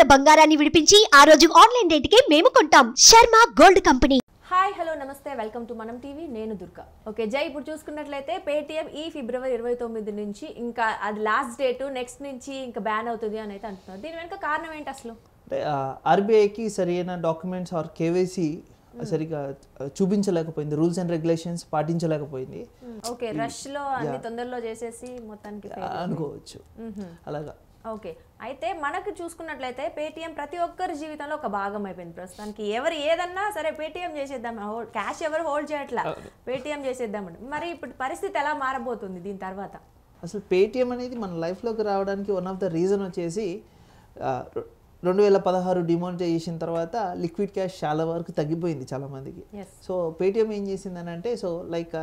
ఉన్న బంగారాన్ని విడిపించి ఆ రోజు ఆన్లైన్ రేటుకే మేము కొంటాం Sharma gold company hi hello నమస్తే వెల్కమ్ టు మనం టీవీ నేను దుర్గా ఓకే జై ఇప్పుడు చూసుకున్నట్లయితే పేటిఎం ఈ ఫిబ్రవరి ఇరవై తొమ్మిది నుంచి ఇంకా అది లాస్ట్ డేట్ నెక్స్ట్ నుంచి ఇంకా బ్యాన్ అవుతుంది అని అయితే అంటున్నారు దీని వెనుక కారణం ఏంటి అసలు అంటే ఆర్బీఐకి సరైన డాక్యుమెంట్స్ ఆర్ కేవైసీ సరిగా ఆ, చూపించలేకపోయింది రూల్స్ అండ్ రెగ్యులేషన్స్ పాటించలేకపోయింది ఓకే రష్ లో అన్ని తొందరలో చేసేసి మొత్తానికి ఆ, అనుకోవచ్చు అలాగా ఓకే అయితే మనకు చూసుకున్నట్లయితే పేటిఎం ప్రతి ఒక్కరి జీవితంలో ఒక భాగం అయిపోయింది ప్రస్తుతానికి ఎవరు ఏదన్నా సరే పేటిఎం చేసేద్దాం క్యాష్ ఎవరు హోల్డ్ చేయట్లా పేటిఎం చేసేద్దామని మరి ఇప్పుడు పరిస్థితి ఎలా మారబోతుంది దీని తర్వాత అసలు పేటిఎం అనేది మన లైఫ్లోకి రావడానికి వన్ ఆఫ్ ద రీజన్ వచ్చేసి ఆ, రె- రెండు వేల పదహారు డిమానిటైజేషన్ తర్వాత లిక్విడ్ క్యాష్ చాలా వరకు తగ్గిపోయింది చాలా మందికి ఎస్ సో పేటిఎం ఏం చేసిందని అంటే so like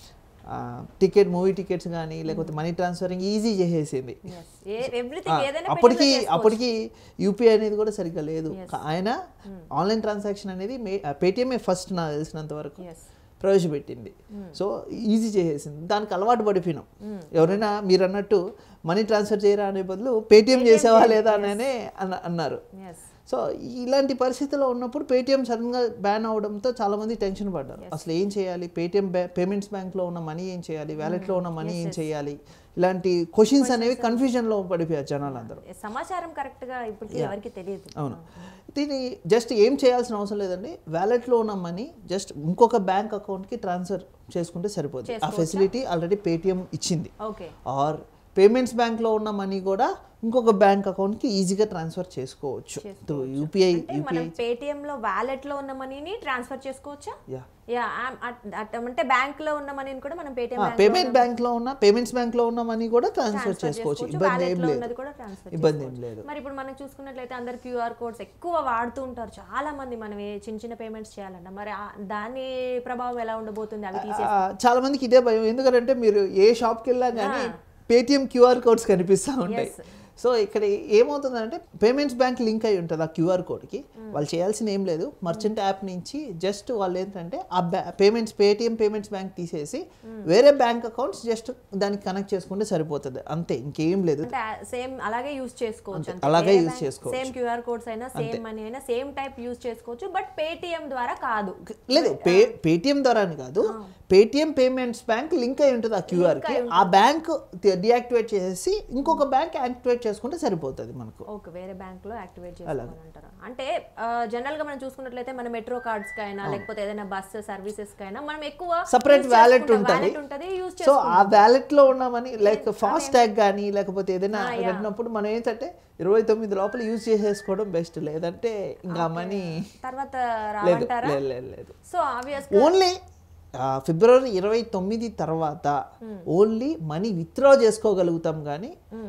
ticket movie tickets కానీ లేకపోతే మనీ ట్రాన్స్ఫరింగ్ ఈజీ చేసేసింది ఎవ్రీథింగ్ ఆ, ఏదైనా అప్పటికి అప్పటికి యూపీఐ అనేది కూడా సరిగ్గా లేదు ఆయన ఆన్లైన్ ట్రాన్సాక్షన్ అనేది పేటిఎంఏ ఫస్ట్ నాకు తెలిసినంత వరకు ఎస్ ప్రవేశపెట్టింది సో ఈజీ చేసేసింది దానికి అలవాటు పడిపోయినాం ఎవరైనా మీరు అన్నట్టు మనీ ట్రాన్స్ఫర్ చేయరా అనే బదులు పేటిఎం చేసేవా లేదా అనే అన్న అన్నారు ఎస్ సో ఇలాంటి పరిస్థితిలో ఉన్నప్పుడు పేటిఎం సడన్గా బ్యాన్ అవడంతో చాలా మంది టెన్షన్ పడ్డారు అసలు ఏం చేయాలి పేటిఎం పేమెంట్స్ బ్యాంక్లో ఉన్న మనీ ఏం చేయాలి వ్యాలెట్లో ఉన్న మనీ ఏం చేయాలి ఇలాంటి క్వశ్చన్స్ అనేవి కన్ఫ్యూజన్లో పడిపోయారు జనాలందరూ సమాచారం కరెక్ట్ గా ఇప్పటికీ ఎవరికి తెలియదు అవును దీన్ని జస్ట్ ఏం చేయాల్సిన అవసరం లేదండి వ్యాలెట్లో ఉన్న మనీ జస్ట్ ఇంకొక బ్యాంక్ అకౌంట్కి ట్రాన్స్ఫర్ చేసుకుంటే సరిపోతుంది ఆ ఫెసిలిటీ ఆల్రెడీ పేటిఎం ఇచ్చింది ఓకే ఆర్ పేమెంట్స్ బ్యాంక్లో ఉన్న మనీ కూడా ఇంకొక బ్యాంక్ అకౌంట్కి ఈజీగా ట్రాన్స్ఫర్ చేసుకోవచ్చు త్రూ యూపీఐ అంటే మనం పేటిఎం లో వాలెట్ లో ఉన్న మనీని ట్రాన్స్ఫర్ చేసుకోవచ్చా యా యా అంటే బ్యాంక్ లో ఉన్న మనీని కూడా మనం పేటిఎం పేమెంట్ బ్యాంక్లో ఉన్న పేమెంట్స్ బ్యాంక్లో ఉన్న మనీ కూడా ట్రాన్స్ఫర్ చేసుకోవచ్చు ఇబ్బంది ఏం లో లేదు ఉన్నది కూడా ట్రాన్స్ఫర్ ఇబ్బంది ఏం లేదు మరి ఇప్పుడు మనం చూసుకున్నట్లయితే అందరు క్యూఆర్ కోడ్స్ ఎక్కువ వాడుతూ ఉంటారు చాలా మంది మనం ఏ చిన్న చిన్న పేమెంట్స్ చేయాలన్న మరి ఆ- దాని ప్రభావం ఎలా ఉండబోతుంది అవి తీసే ఆ, చాలా మందికి ఇదే భయం ఎందుకంటే మీరు ఏ షాప్కి వెళ్ళా కానీ పేటిఎం క్యూఆర్ కోడ్స్ కనిపిస్తూ ఉంటాయి సో ఇక్కడ ఏమవుతుందంటే పేమెంట్స్ బ్యాంక్ లింక్ అయి ఉంటుంది ఆ క్యూఆర్ కోడ్కి వాళ్ళు చేయాల్సిన ఏం లేదు మర్చెంట్ యాప్ నుంచి జస్ట్ వాళ్ళు ఏంటంటే ఆ పేమెంట్స్ పేటిఎం పేమెంట్స్ బ్యాంక్ తీసేసి వేరే బ్యాంక్ అకౌంట్స్ జస్ట్ దానికి కనెక్ట్ చేసుకుంటే సరిపోతుంది అంతే ఇంకేం లేదు అంటే సేమ్ అలాగే యూజ్ చేసుకోవచ్చు అంతే. అలాగే వేరే use bank- చేసుకోవచ్చు. సేమ్ క్యూఆర్ కోడ్స్ అయినా సేమ్ మనీ అయినా సేమ్ టైప్ యూజ్ చేసుకోవచ్చు బట్ పేటిఎం ద్వారా కాదు లేదు పే పేటిఎం ద్వారా అని కాదు పేటిఎం పేమెంట్స్ బ్యాంక్ లింక్ అయి ఉంటుంది ఆ క్యూఆర్ కి ఆ బ్యాంక్ డియాక్టివేట్ చేసేసి ఇంకొక బ్యాంక్ యాక్టివేట్ చేసుకుంటే సరిపోతుంది మనకు ఓకే వేరే బ్యాంక్ లో యాక్టివేట్ చేసుకోమని అంటారు అంటే జనరల్ గా మనం చూసుకున్నట్లయితే మన మెట్రో కార్డ్స్ కైనా లేకపోతే ఏదైనా బస్ సర్వీసెస్ కైనా మనం ఎక్కువ సపరేట్ వ్యాలెట్ ఉంటుంది ఉంటుంది యూజ్ సో ఆ వ్యాలెట్ లో ఉన్నామని లైక్ ఫాస్ట్ ట్యాగ్ కానీ లేకపోతే ఏదైనా పెట్టినప్పుడు మనం ఏంటంటే ఇరవై తొమ్మిది లోపల యూజ్ చేసేసుకోవడం బెస్ట్ లేదంటే ఇంకా మనీ తర్వాత లేదు రావంటారా లేదు లేదు లేదు సో ఆబ్వియస్ ఓన్లీ ఫిబ్రవరి ఇరవై తొమ్మిది తర్వాత ఓన్లీ మనీ విత్డ్రా చేసుకోగలుగుతాం కానీ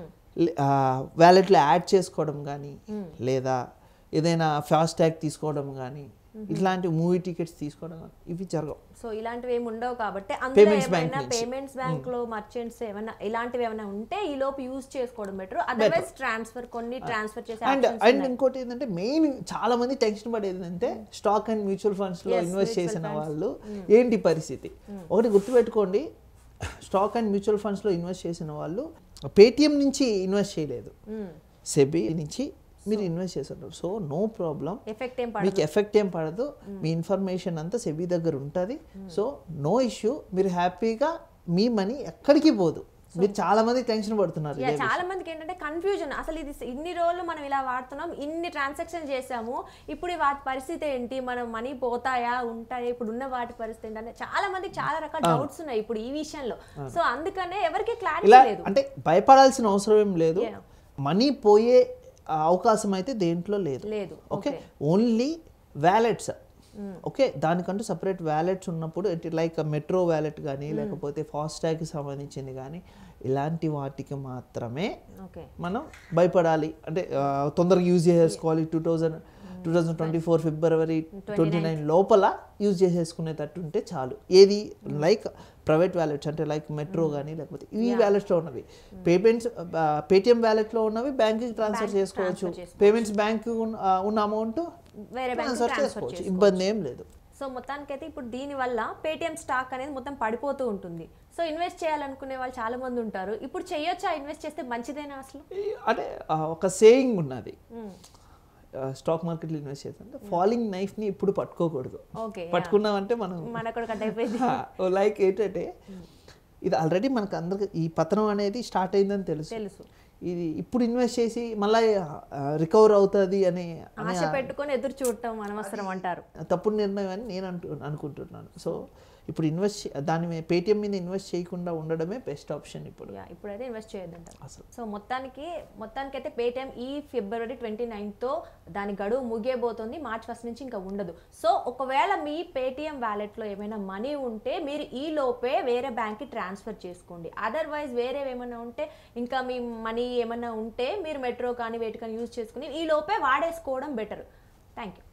వ్యాలెట్లో యాడ్ చేసుకోవడం కానీ లేదా ఏదైనా ఫాస్ట్ ట్యాగ్ తీసుకోవడం కానీ ఇట్లాంటి మూవీ టికెట్స్ తీసుకోవడం కానీ ఇవి జరగవు సో ఇలాంటివి ఏమి ఉండవు కాబట్టి అందులో Payments bank ఏమైనా నుంచి. పేమెంట్స్ బ్యాంక్ లో మర్చెంట్స్ ఏమైనా ఇలాంటివి ఏమైనా ఉంటే ఈ లోపు యూజ్ చేసుకోవడం బెటర్ అదర్వైజ్ ట్రాన్స్ఫర్ కొన్ని ట్రాన్స్ఫర్ చేసే అండ్ options అండ్ ఇంకోటి ఏంటంటే మెయిన్ చాలా మంది టెన్షన్ పడేది ఏంటంటే స్టాక్ అండ్ మ్యూచువల్ ఫండ్స్ లో ఇన్వెస్ట్ చేసిన వాళ్ళు ఏంటి పరిస్థితి ఒకటి గుర్తుపెట్టుకోండి స్టాక్ అండ్ మ్యూచువల్ ఫండ్స్ లో ఇన్వెస్ట్ చేసిన వాళ్ళు పేటిఎం నుంచి ఇన్వెస్ట్ చేయలేదు సెబీ నుంచి మీరు ఇన్వెస్ట్ చేస్తున్నారు సో నో ప్రాబ్లం ఎఫెక్ట్ ఏం మీకు ఎఫెక్ట్ ఏం పడదు మీ ఇన్ఫర్మేషన్ అంతా సెబీ దగ్గర ఉంటుంది సో నో ఇష్యూ మీరు హ్యాపీగా మీ మనీ ఎక్కడికి పోదు మీరు చాలా మంది టెన్షన్ పడుతున్నారు యా ఇదే చాలా మందికి ఏంటంటే కన్ఫ్యూజన్ అసలు ఇది ఇన్ని రోజులు మనం ఇలా వాడుతున్నాం ఇన్ని ట్రాన్సాక్షన్ చేసాము ఇప్పుడు ఈ వాటి పరిస్థితి ఏంటి మనం మనీ పోతాయా ఉంటాయా ఇప్పుడు ఉన్న వాటి పరిస్థితి ఏంటి అంటే చాలా మందికి చాలా రకాల డౌట్స్ ఉన్నాయి ఇప్పుడు ఈ విషయంలో సో అందుకనే ఎవరికి క్లారిటీ ఇలా లేదు అంటే భయపడాల్సిన అవసరం ఏం లేదు Yeah. మనీ పోయే ఆ, అవకాశం అయితే దేంట్లో లేదు లేదు ఓకే ఓన్లీ వ్యాలెట్స్ ఓకే దానికంటూ సపరేట్ వ్యాలెట్స్ ఉన్నప్పుడు లైక్ మెట్రో వ్యాలెట్ కానీ లేకపోతే ఫాస్టాగ్కి సంబంధించింది కానీ ఇలాంటి వాటికి మాత్రమే ఓకే మనం భయపడాలి అంటే ఆ, తొందరగా యూజ్ చేసేసుకోవాలి two thousand two thousand twenty four February twenty nine లోపల యూజ్ చేసేసుకునేటట్టు ఉంటే చాలు ఏది లైక్ ప్రైవేట్ వ్యాలెట్స్ అంటే లైక్ మెట్రో కానీ లేకపోతే ఈ వ్యాలెట్స్లో ఉన్నవి పేమెంట్స్ పేటిఎం వ్యాలెట్లో ఉన్నవి బ్యాంక్కి ట్రాన్స్ఫర్ చేసుకోవచ్చు పేమెంట్స్ బ్యాంక్ ఉన్న అమౌంట్ వేరే బ్యాంక్ ట్రాన్స్ఫర్ ట్రాన్స్ఫర్ చేసుకోవచ్చు ఇబ్బంది ఏం లేదు సో మొత్తానికైతే ఇప్పుడు దీని వల్ల పేటిఎం స్టాక్ అనేది మొత్తం పడిపోతూ ఉంటుంది సో ఇన్వెస్ట్ చేయాలనుకునే వాళ్ళు చాలా మంది ఉంటారు ఇప్పుడు చేయొచ్చా ఇన్వెస్ట్ చేస్తే మంచిదేనా అసలు ఈ- అంటే ఆ, ఒక సేయింగ్ ఉన్నది స్టాక్ మార్కెట్లో ఇన్వెస్ట్ చేస్తుంటే ఫాలింగ్ నైఫ్ని ఇప్పుడు పట్టుకోకూడదు ఓకే పట్టుకున్నామంటే మనం మనకు కూడా కట్ అయిపోయింది లైక్ ఏంటంటే ఇది ఆల్రెడీ మనకు అందరికి ఈ పతనం అనేది స్టార్ట్ అయిందని తెలుసు తెలుసు ఇది ఇప్పుడు ఇన్వెస్ట్ చేసి మళ్ళీ రికవర్ అవుతుంది అనే అనే ఆశ పెట్టుకొని ఎదురు చూడటం అనవసరం అంటారు తప్పుడు నిర్ణయం అని నేను అంటూ అనుకుంటున్నాను సో ఇప్పుడు ఇన్వెస్ట్ దాని మీద పేటిఎం మీద ఇన్వెస్ట్ చేయకుండా ఉండడమే బెస్ట్ ఆప్షన్ ఇప్పుడు యా ఇప్పుడైతే ఇన్వెస్ట్ చేయొద్దంటారు అసలు సో మొత్తానికి మొత్తానికి అయితే పేటిఎం ఈ ఫిబ్రవరి ట్వంటీ తో దాని గడువు ముగియబోతుంది మార్చ్ ఫస్ట్ నుంచి ఇంకా ఉండదు సో ఒకవేళ మీ పేటిఎం వ్యాలెట్లో ఏమైనా మనీ ఉంటే మీరు ఈ లోపే వేరే బ్యాంక్కి ట్రాన్స్ఫర్ చేసుకోండి అదర్వైజ్ వేరే ఏమైనా ఉంటే ఇంకా మీ మనీ ఏమైనా ఉంటే మీరు మెట్రో కానీ వేటి కానీ యూజ్ చేసుకుని ఈ లోపే వాడేసుకోవడం బెటర్ థ్యాంక్ యూ